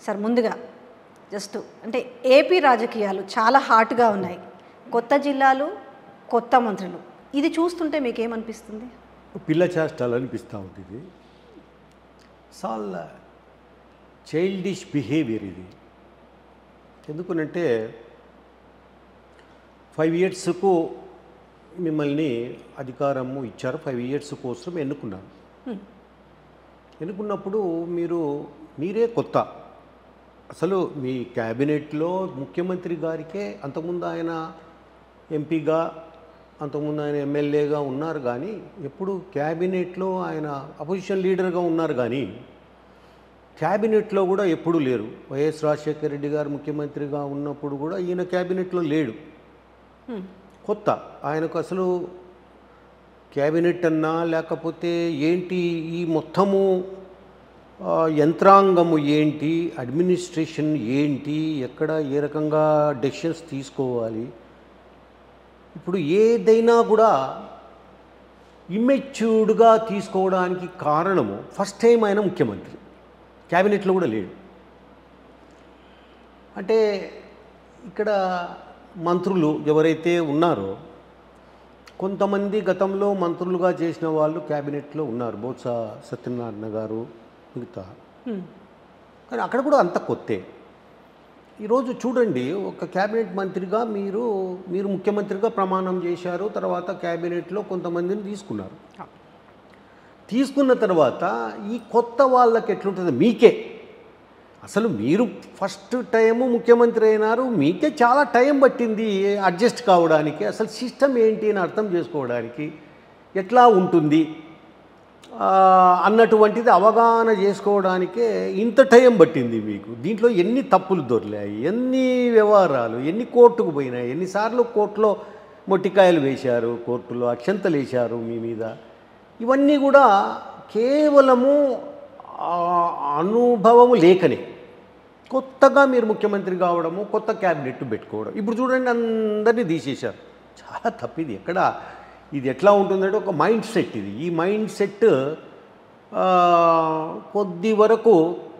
Sir ముందుగా just అంటే AP రాజకీయాలు చాలా హాట్గా ఉన్నాయి కొత్త జిల్లాలు కొత్త మంత్రులు ఇది చూస్తుంటే మీకు ఏమనిపిస్తుంది పిల్ల చేష్టాలు అనిపిస్తూ ఉంటుంది చాలా చైల్డిష్ బిహేవియర్ ఇది ఎందుకనంటే ఫైవ్ ఇయర్స్కు మిమ్మల్ని అధికారము ఇచ్చారు ఫైవ్ ఇయర్స్ కోసం ఎన్నుకున్నారు ఎన్నుకున్నప్పుడు మీరు మీరే కొత్త అసలు మీ క్యాబినెట్లో ముఖ్యమంత్రి గారికే అంతకుముందు ఆయన ఎంపీగా అంతకుముందు ఆయన ఎమ్మెల్యేగా ఉన్నారు కానీ ఎప్పుడు క్యాబినెట్లో ఆయన అపోజిషన్ లీడర్గా ఉన్నారు కానీ క్యాబినెట్లో కూడా ఎప్పుడూ లేరు వైఎస్ రాజశేఖర రెడ్డి గారు ముఖ్యమంత్రిగా ఉన్నప్పుడు కూడా ఈయన క్యాబినెట్లో లేడు కొత్త ఆయనకు అసలు క్యాబినెట్ అన్నా లేకపోతే ఏంటి ఈ మొత్తము ఆ, యంత్రాంగము ఏంటి అడ్మినిస్ట్రేషన్ ఏంటి ఎక్కడ ఏ రకంగా డెసిషన్స్ తీసుకోవాలి ఇప్పుడు ఏదైనా కూడా ఇమ్మెచ్యూర్డ్గా తీసుకోవడానికి కారణము ఫస్ట్ టైం ఆయన ముఖ్యమంత్రి క్యాబినెట్లో కూడా లేడు అంటే ఇక్కడ మంత్రులు ఎవరైతే ఉన్నారో కొంతమంది గతంలో మంత్రులుగా చేసిన వాళ్ళు క్యాబినెట్లో ఉన్నారు బొత్స సత్యనారాయణ గారు మిగతా కానీ అక్కడ కూడా అంత కొత్తే ఈరోజు చూడండి ఒక క్యాబినెట్ మంత్రిగా మీరు మీరు ముఖ్యమంత్రిగా ప్రమాణం చేశారు తర్వాత క్యాబినెట్లో కొంతమందిని తీసుకున్నారు తీసుకున్న తర్వాత ఈ కొత్త వాళ్ళకి ఎట్లుంటుంది మీకే అసలు మీరు ఫస్ట్ టైము ముఖ్యమంత్రి అయినారు మీకే చాలా టైం పట్టింది అడ్జస్ట్ కావడానికి అసలు సిస్టమ్ ఏంటి అని అర్థం చేసుకోవడానికి ఎట్లా ఉంటుంది ఆ, అన్నటువంటిది అవగాహన చేసుకోవడానికే ఇంత టైం పట్టింది మీకు దీంట్లో ఎన్ని తప్పులు దొరికాయి ఎన్ని వ్యవహారాలు ఎన్ని కోర్టుకు పోయినాయి ఎన్నిసార్లు కోర్టులో మొట్టికాయలు వేశారు కోర్టులో అక్షంతలు వేశారు మీ మీద ఇవన్నీ కూడా కేవలము ఆ, అనుభవము లేకనే కొత్తగా మీరు ముఖ్యమంత్రి కావడము కొత్త క్యాబినెట్ పెట్టుకోవడం ఇప్పుడు చూడండి అందరినీ తీసేశారు చాలా తప్పిది ఎక్కడ ఇది ఎట్లా ఉంటుందంటే ఒక మైండ్ సెట్ ఇది ఈ మైండ్ సెట్ ఆ, కొద్ది వరకు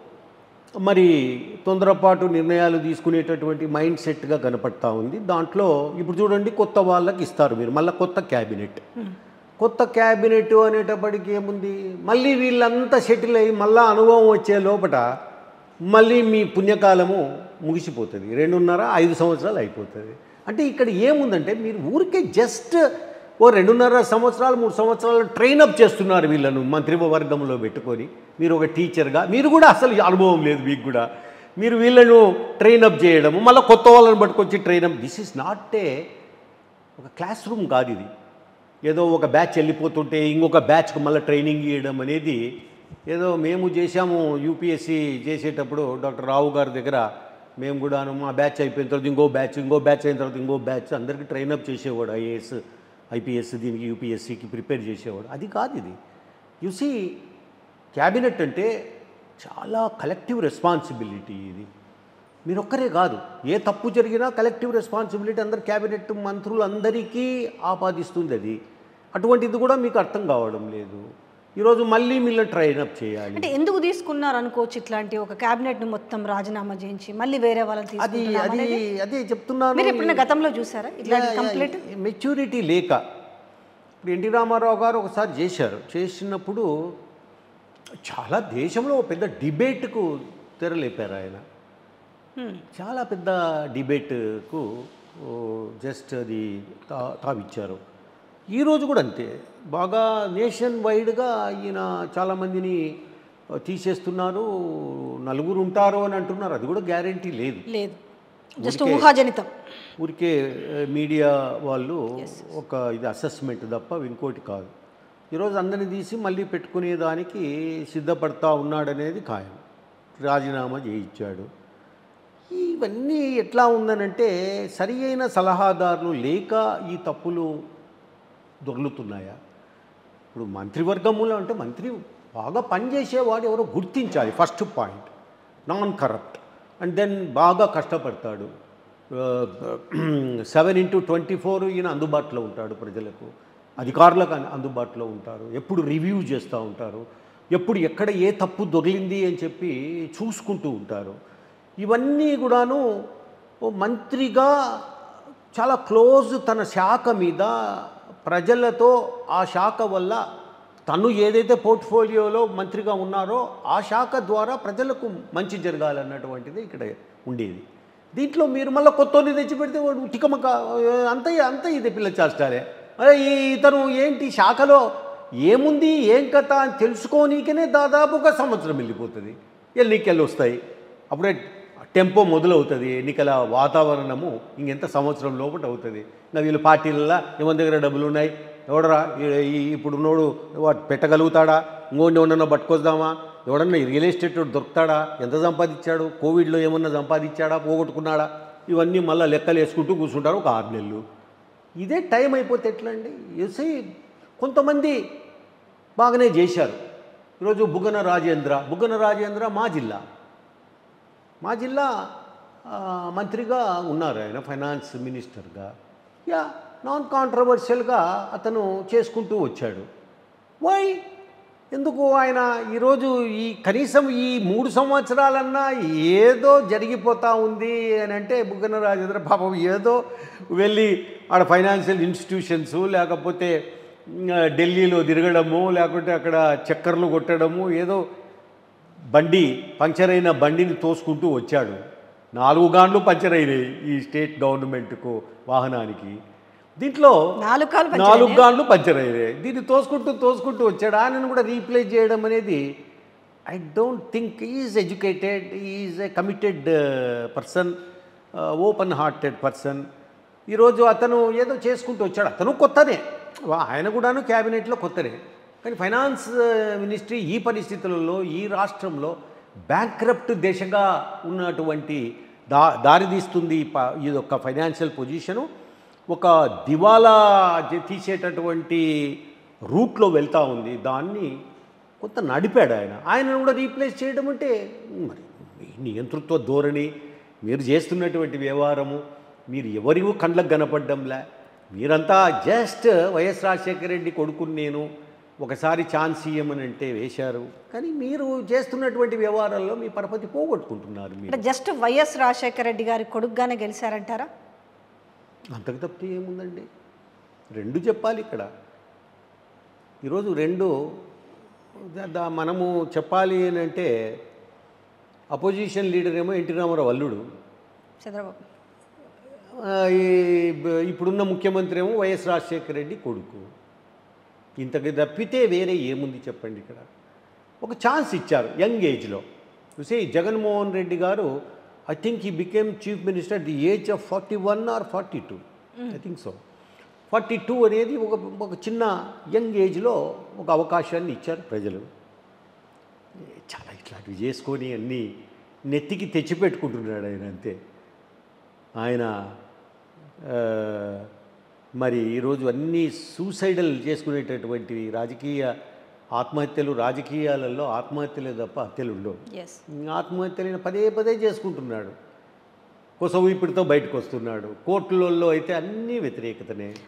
మరి తొందరపాటు నిర్ణయాలు తీసుకునేటటువంటి మైండ్ సెట్గా కనపడతా ఉంది దాంట్లో ఇప్పుడు చూడండి కొత్త వాళ్ళకి ఇస్తారు మీరు మళ్ళీ కొత్త క్యాబినెట్ కొత్త క్యాబినెట్ అనేటప్పటికి ఏముంది మళ్ళీ వీళ్ళంతా సెటిల్ అయ్యి మళ్ళీ అనుభవం వచ్చే లోపట మళ్ళీ మీ పుణ్యకాలము ముగిసిపోతుంది రెండున్నర ఐదు సంవత్సరాలు అయిపోతుంది అంటే ఇక్కడ ఏముందంటే మీరు ఊరికే జస్ట్ ఓ రెండున్నర సంవత్సరాలు మూడు సంవత్సరాలు ట్రైనప్ చేస్తున్నారు వీళ్ళను మంత్రివర్గంలో పెట్టుకొని మీరు ఒక టీచర్గా మీరు కూడా అసలు అనుభవం లేదు మీకు కూడా మీరు వీళ్ళను ట్రైనప్ చేయడము మళ్ళీ కొత్త వాళ్ళని పట్టుకొచ్చి train up this is not a ఒక క్లాస్ రూమ్ కాదు ఇది ఏదో ఒక బ్యాచ్ వెళ్ళిపోతుంటే ఇంకొక బ్యాచ్కి మళ్ళీ ట్రైనింగ్ ఇవ్వడం అనేది ఏదో మేము చేశాము యూపీఎస్సి చేసేటప్పుడు డాక్టర్ రావు గారి దగ్గర మేము కూడాను మా బ్యాచ్ అయిపోయిన తర్వాత ఇంకో బ్యాచ్ ఇంకో బ్యాచ్ అయిన తర్వాత ఇంకో బ్యాచ్ అందరికీ ట్రైనప్ చేసేవాడు ఐఏఎస్ ఐపీఎస్ దీనికి యూపీఎస్సికి ప్రిపేర్ చేసేవాడు అది కాదు ఇది యూసీ క్యాబినెట్ అంటే చాలా కలెక్టివ్ రెస్పాన్సిబిలిటీ ఇది మీరు ఒక్కరే కాదు ఏ తప్పు జరిగినా కలెక్టివ్ రెస్పాన్సిబిలిటీ అందరు క్యాబినెట్ మంత్రులు అందరికీ ఆపాదిస్తుంది అది అటువంటిది కూడా మీకు అర్థం కావడం లేదు ఈరోజు మళ్ళీ మిమ్మల్ని ట్రైనప్ చేయాలి అంటే ఎందుకు తీసుకున్నారు అనుకోవచ్చు ఇట్లాంటి ఒక క్యాబినెట్ ను మొత్తం రాజీనామా చేయించి మళ్ళీ వేరే వాళ్ళని అది తీసుకుంటున్నాం అది అనేది అదే చెప్తున్నాను మీరు ఎప్పుడైనా గతంలో చూసారా ఇట్లాంటి కంప్లీట్ మెచ్యూరిటీ లేక ఇప్పుడు ఎన్టీ రామారావు గారు ఒకసారి చేశారు చేసినప్పుడు చాలా దేశంలో ఒక పెద్ద డిబేట్కు తెరలేపారు ఆయన చాలా పెద్ద డిబేట్కు జస్ట్ అది తా తావిచ్చారు ఈరోజు కూడా అంతే బాగా నేషన్ వైడ్గా ఈయన చాలామందిని తీసేస్తున్నారు నలుగురు ఉంటారు అని అంటున్నారు అది కూడా గ్యారంటీ లేదు లేదు జస్ట్ ఊహాజనితం ఊరికే ఆ, మీడియా వాళ్ళు ఒక ఇది అసెస్మెంట్ తప్ప ఇంకోటి కాదు ఈరోజు అందరిని తీసి మళ్ళీ పెట్టుకునేదానికి సిద్ధపడతా ఉన్నాడనేది ఖాయం రాజీనామా చేయించాడు ఇవన్నీ ఎట్లా ఉందనంటే సరి అయిన సలహాదారులు లేక ఈ తప్పులు దొర్లుతున్నాయా ఇప్పుడు మంత్రివర్గంలో అంటే మంత్రి బాగా పనిచేసేవాడు ఎవరో గుర్తించాలి first point non corrupt and then బాగా కష్టపడతాడు సెవెన్ ఇంటూ ట్వంటీ ఫోర్ ఈయన అందుబాటులో ఉంటాడు ప్రజలకు అధికారులకు అన్- అందుబాటులో ఉంటారు ఎప్పుడు రివ్యూ చేస్తూ ఉంటారు ఎప్పుడు ఎక్కడ ఏ తప్పు దొరికింది అని చెప్పి చూసుకుంటూ ఉంటారు ఇవన్నీ కూడాను ఓ మంత్రిగా చాలా క్లోజ్ తన శాఖ మీద ప్రజలతో ఆ శాఖ వల్ల తను ఏదైతే పోర్ట్ఫోలియోలో మంత్రిగా ఉన్నారో ఆ శాఖ ద్వారా ప్రజలకు మంచి జరగాలన్నటువంటిది ఇక్కడ ఉండేది దీంట్లో మీరు మళ్ళీ కొత్తని తెచ్చిపెడితే వాడు టికమక అంత అంత ఇది పిల్ల చేస్తారే అరే ఈ ఇతను ఏంటి శాఖలో ఏముంది ఏం కథ అని తెలుసుకోనీకనే దాదాపు ఒక సంవత్సరం వెళ్ళిపోతుంది ఎన్నికలు వస్తాయి అప్పుడే టెంపో మొదలవుతుంది ఎన్నికల వాతావరణము ఇంకెంత సంవత్సరం లోపల అవుతుంది ఇంకా వీళ్ళు పార్టీలలో ఎవరి దగ్గర డబ్బులు ఉన్నాయి ఎవడరా ఈ- ఈ ఇప్పుడున్నోడు వాడు పెట్టగలుగుతాడా ఇంకోటి ఎవడన్నా పట్టుకొద్దామా ఎవడన్నా ఈ రియల్ ఎస్టేట్ వాడు దొరుకుతాడా ఎంత సంపాదించాడు కోవిడ్లో ఏమన్నా సంపాదించాడా పోగొట్టుకున్నాడా ఇవన్నీ మళ్ళీ లెక్కలు వేసుకుంటూ కూర్చుంటారు ఒక ఆరు నెలలు ఇదే టైం అయిపోతే ఎట్లా అండి ఎసి కొంతమంది బాగానే చేశారు ఈరోజు బుగ్గన రాజేంద్ర బుగ్గన రాజేంద్ర మా జిల్లా మా జిల్లా ఆ, మంత్రిగా ఉన్నారు ఆయన ఫైనాన్స్ మినిస్టర్గా యా నాన్ కాంట్రవర్షియల్గా అతను చేసుకుంటూ వచ్చాడు వై ఎందుకు ఆయన ఈరోజు ఈ కనీసం ఈ మూడు సంవత్సరాలన్నా ఏదో జరిగిపోతా ఉంది అని అంటే బుగ్గన రాజేంద్ర పాపం ఏదో వెళ్ళి ఆడ ఫైనాన్షియల్ ఇన్స్టిట్యూషన్స్ లేకపోతే ఉమ్, ఢిల్లీలో తిరగడము లేకుంటే అక్కడ చక్కర్లు కొట్టడము ఏదో బండి పంచర్ అయిన బండిని తోసుకుంటూ వచ్చాడు నాలుగు గాండ్లు పంచర్ అయినాయి ఈ స్టేట్ గవర్నమెంట్కు వాహనానికి దీంట్లో నాలుగు కాలు పంచర్ నాలుగు అయినాయా? గాండ్లు పంచర్ అయ్యాయి దీన్ని తోసుకుంటూ తోసుకుంటూ వచ్చాడు ఆయనను కూడా రీప్లేస్ చేయడం అనేది I don't think is educated is a committed person open hearted person ఈరోజు అతను ఏదో చేసుకుంటూ వచ్చాడు అతను కొత్తనే వా- ఆయన కూడాను క్యాబినెట్లో కొత్తనే కానీ ఫైనాన్స్ మినిస్ట్రీ ఈ పరిస్థితులలో ఈ రాష్ట్రంలో బ్యాంక్రప్ట్ దేశంగా ఉన్నటువంటి దా దారితీస్తుంది ఈ ప- ఇది ఒక ఫైనాన్షియల్ పొజిషను ఒక దివాలా జ- తీసేటటువంటి రూట్లో వెళ్తూ ఉంది దాన్ని కొంత నడిపాడు ఆయన ఆయనను కూడా రీప్లేస్ చేయడం అంటే మరి మీ నియంతృత్వ ధోరణి మీరు చేస్తున్నటువంటి వ్యవహారము మీరు ఎవరి కండ్లకు కనపడ్డంలే మీరంతా జస్ట్ వైఎస్ రాజశేఖర రెడ్డి కొడుకుని నేను ఒకసారి ఛాన్స్ ఇయ్యమని అంటే వేశారు కానీ మీరు చేస్తున్నటువంటి వ్యవహారాల్లో మీ పరపతి పోగొట్టుకుంటున్నారు మీరు అంటే జస్ట్ వైఎస్ రాజశేఖర రెడ్డి గారి కొడుకుగానే గెలిచారంటారా అంతకు తప్పితే ఏముందండి రెండు చెప్పాలి ఇక్కడ ఈరోజు రెండు దా- దా- మనము చెప్పాలి అని అంటే అపోజిషన్ లీడర్ ఏమో ఎన్టీ రామారావు అల్లుడు చంద్రబాబు ఆ, ఈ బ- ఇప్పుడున్న ముఖ్యమంత్రి ఏమో వైఎస్ రాజశేఖర రెడ్డి కొడుకు ఇంతకు తప్పితే వేరే ఏముంది చెప్పండి ఇక్కడ ఒక ఛాన్స్ ఇచ్చారు యంగ్ ఏజ్లో చూసి జగన్మోహన్ రెడ్డి గారు I think he became chief minister at the age of forty one or forty two I think so forty two అనేది ఒక ఒక చిన్న యంగ్ ఏజ్లో ఒక అవకాశాన్ని ఇచ్చారు ప్రజలు చాలా ఇట్లాంటివి చేసుకొని అన్నీ నెత్తికి తెచ్చిపెట్టుకుంటున్నాడు ఆయన అంతే ఆయన ఆ, మరి ఈరోజు అన్నీ సూసైడల్ చేసుకునేటటువంటివి రాజకీయ ఆత్మహత్యలు రాజకీయాలలో ఆత్మహత్యలే తప్ప హత్యలు ఉండవు ఎస్ ఆత్మహత్యలైన పదే పదే చేసుకుంటున్నాడు కొసవు ఇప్పుడుతో బయటకు వస్తున్నాడు కోర్టులలో అయితే అన్నీ వ్యతిరేకతనే